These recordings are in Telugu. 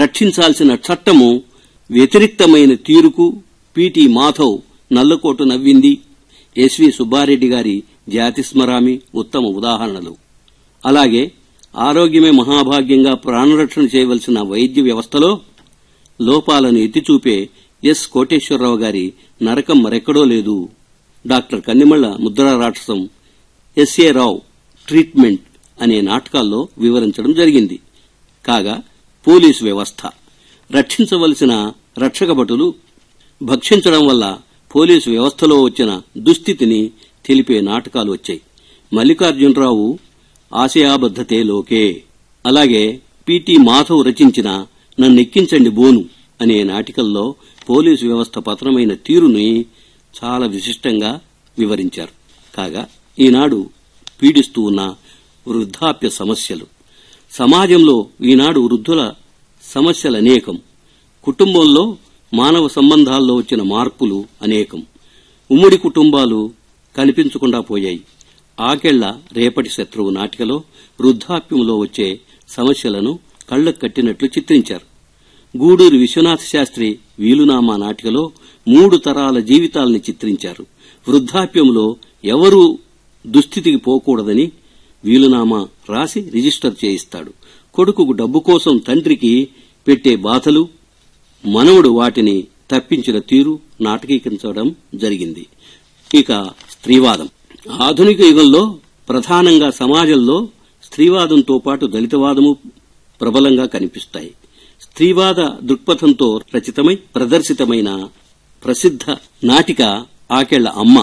రక్షించాల్సిన చట్టము వ్యతిరిక్తమైన తీరుకు పిటి మాధవ్ నల్లకోటు నవ్వింది ఎస్వి సుబ్బారెడ్డి గారి జాతిస్మరామి ఉత్తమ ఉదాహరణలు అలాగే ఆరోగ్యమే మహాభాగ్యంగా ప్రాణరక్షణ చేయవలసిన వైద్య వ్యవస్థలో లోపాలను ఎత్తిచూపే ఎస్ కోటేశ్వరరావు గారి నరకం మరెక్కడో లేదు doctor Kannimalla Mudra Rakshasam S A Rao treatment అనే నాటకాల్లో వివరించడం జరిగింది కాగా పోలీసు వ్యవస్థ రక్షించవలసిన రక్షక భటులు భక్షించడం వల్ల పోలీసు వ్యవస్థలో వచ్చిన దుస్థితిని తెలిపే నాటకాలు వచ్చాయి మల్లికార్జునరావు ఆశయాబద్ధతే లోకే అలాగే పిటి మాధవ్ రచించిన నన్నెక్కించండి బోను అనే నాటికల్లో పోలీసు వ్యవస్థ పతనమైన తీరుని చాలా విశిష్టంగా వివరించారు కాగా ఈనాడు పీడిస్తూ ఉన్న వృద్ధాప్య సమస్యలు సమాజంలో ఈనాడు వృద్ధుల సమస్యలు అనేకం కుటుంబంలో మానవ సంబంధాల్లో వచ్చిన మార్పులు అనేకం ఉమ్మడి కుటుంబాలు కనిపించకుండా పోయాయి ఆకెళ్ల రేపటి శత్రువు నాటికలో వృద్ధాప్యంలో వచ్చే సమస్యలను కళ్లకు కట్టినట్లు చిత్రించారు గూడూరు విశ్వనాథ శాస్త్రి వీలునామా నాటికలో మూడు తరాల జీవితాల్ని చిత్రించారు వృద్ధాప్యంలో ఎవరూ దుస్థితికి పోకూడదని వీలునామా రాసి రిజిస్టర్ చేయిస్తాడు కొడుకుకు డబ్బు కోసం తండ్రికి పెట్టే బాధలు మనవడు వాటిని తప్పించిన తీరు నాటకీకరించడం జరిగింది ఇక స్త్రీవాదం ఆధునిక యుగంలో ప్రధానంగా సమాజంలో స్త్రీవాదంతో పాటు దళితవాదము ప్రబలంగా కనిపిస్తాయి స్త్రీవాద దృక్పథంతో రచితమై ప్రదర్శితమైన ప్రసిద్ధ నాటిక ఆకెళ్ల అమ్మ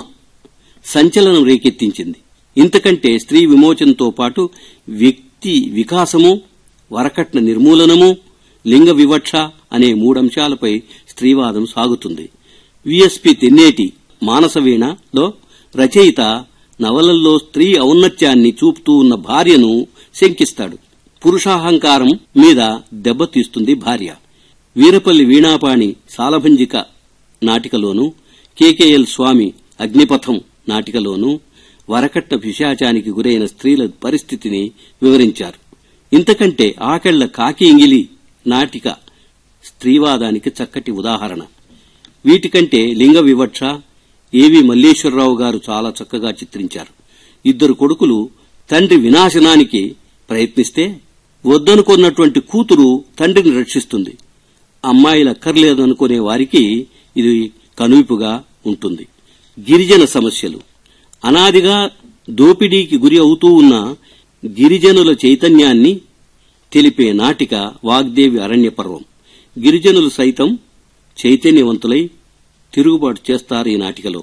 సంచలనం రేకెత్తించింది ఇంతకంటే స్త్రీ విమోచనతో పాటు వ్యక్తి వికాసము వరకట్న నిర్మూలనము లింగ వివక్ష అనే మూడంశాలపై స్త్రీవాదం సాగుతుంది విఎస్పి తెన్నేటి మానసవీణలో రచయిత నవలల్లో స్త్రీ ఔన్నత్యాన్ని చూపుతూ ఉన్న భార్యను శంకిస్తాడు పురుషాహంకారం మీద దెబ్బతీస్తుంది భార్య వీరపల్లి వీణాపాణి సాలభంజిక నాటికలోను కెకెఎల్ స్వామి అగ్నిపథం నాటికలోను వరకట్న పిశాచానికి గురైన స్త్రీల పరిస్థితిని వివరించారు ఇంతకంటే ఆకెళ్ల కాకి ఇంగిలి నాటిక స్త్రీవాదానికి చక్కటి ఉదాహరణ వీటికంటే లింగ వివక్ష ఏవి మల్లేశ్వరరావు గారు చాలా చక్కగా చిత్రించారు ఇద్దరు కొడుకులు తండ్రి వినాశనానికి ప్రయత్నిస్తే వద్దనుకున్నటువంటి కూతురు తండ్రిని రక్షిస్తుంది అమ్మాయిలక్కర్లేదనుకునే వారికి ఇది కనువిపుగా ఉంటుంది గిరిజన సమస్యలు అనాదిగా దోపిడీకి గురి అవుతూ ఉన్న గిరిజనుల చైతన్యాన్ని తెలిపే నాటిక వాగ్దేవి అరణ్య పర్వం గిరిజనులు సైతం చైతన్యవంతులై తిరుగుబాటు చేస్తారు ఈ నాటికలో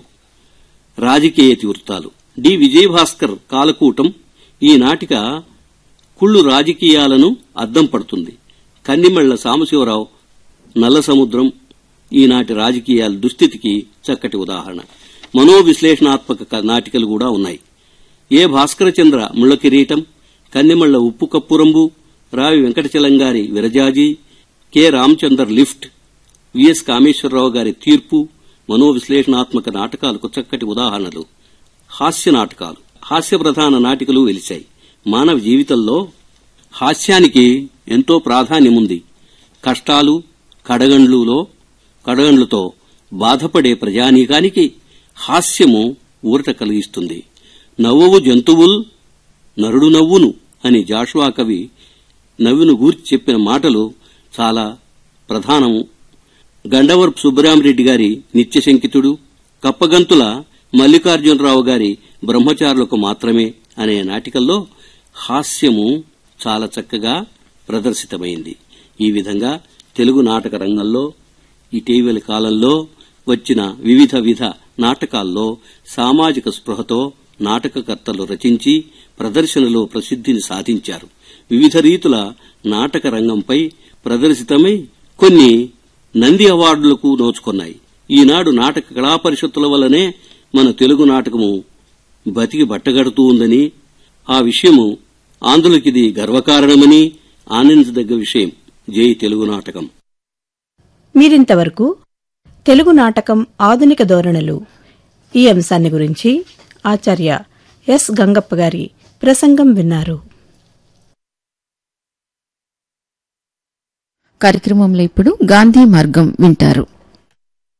రాజకీయ వృత్తాలు డి విజయభాస్కర్ కాలకూటం ఈ నాటిక కుళ్ళు రాజకీయాలను అద్దం పడుతుంది కన్నిమళ్ల సాంబశివరావు నల్ల సముద్రం ఈనాటి రాజకీయాల దుస్థితికి చక్కటి ఉదాహరణ మనోవిశ్లేషణాత్మక క- నాటికలు కూడా ఉన్నాయి ఏ భాస్కరచంద్ర ముళ్ళ కిరీటం కన్నెమళ్ల ఉప్పు కప్పురంబు రావి వెంకటచలంగారి విరజాజి K Ramachander lift V S Kameswararao గారి తీర్పు మనోవిశ్లేషణాత్మక నాటకాలకు చక్కటి ఉదాహరణలు హాస్య నాటకాలు హాస్య ప్రధాన నాటికలు వెలిశాయి మానవ జీవితంలో హాస్యానికి ఎంతో ప్రాధాన్యముంది కష్టాలు కడగండ్లులో కడగండ్లతో బాధపడే ప్రజానీకానికి హాస్యము ఊరట కలిగిస్తుంది నవ్వువు జంతువుల్ నరుడు నవ్వును అని జాషువా కవి నవ్వును గూర్చి చెప్పిన మాటలు చాలా ప్రధానము గండవరపు సుబ్బరామరెడ్డి గారి నిత్యశంకితుడు కప్పగంతుల మల్లికార్జునరావు గారి బ్రహ్మచారులకు మాత్రమే అనే నాటికల్లో హాస్యము చాలా చక్కగా ప్రదర్శితమైంది ఈ విధంగా తెలుగు నాటక రంగంలో ఇటీవలి కాలంలో వచ్చిన వివిధ విధ నాటకాల్లో సామాజిక స్పృహతో నాటకకర్తలు రచించి ప్రదర్శనలో ప్రసిద్ధిని సాధించారు వివిధ రీతుల నాటక రంగంపై ప్రదర్శితమై కొన్ని నంది అవార్డులకు నోచుకున్నాయి ఈనాడు నాటక కళా పరిషత్తుల వల్లనే మన తెలుగు నాటకము బతికి బట్టగడుతూ ఉందని ఆ విషయము ఆంధ్రులకిది గర్వకారణమని ఆనందించదగ్గ విషయం జై తెలుగు నాటకం మీరింతవరకు తెలుగు నాటకం ఆధునిక ధోరణులు ఈ అంశాన్ని గురించి ఆచార్య ఎస్ గంగప్ప గారి ప్రసంగం విన్నారు కార్యక్రమంలో ఇప్పుడు గాంధీ మార్గం వింటారు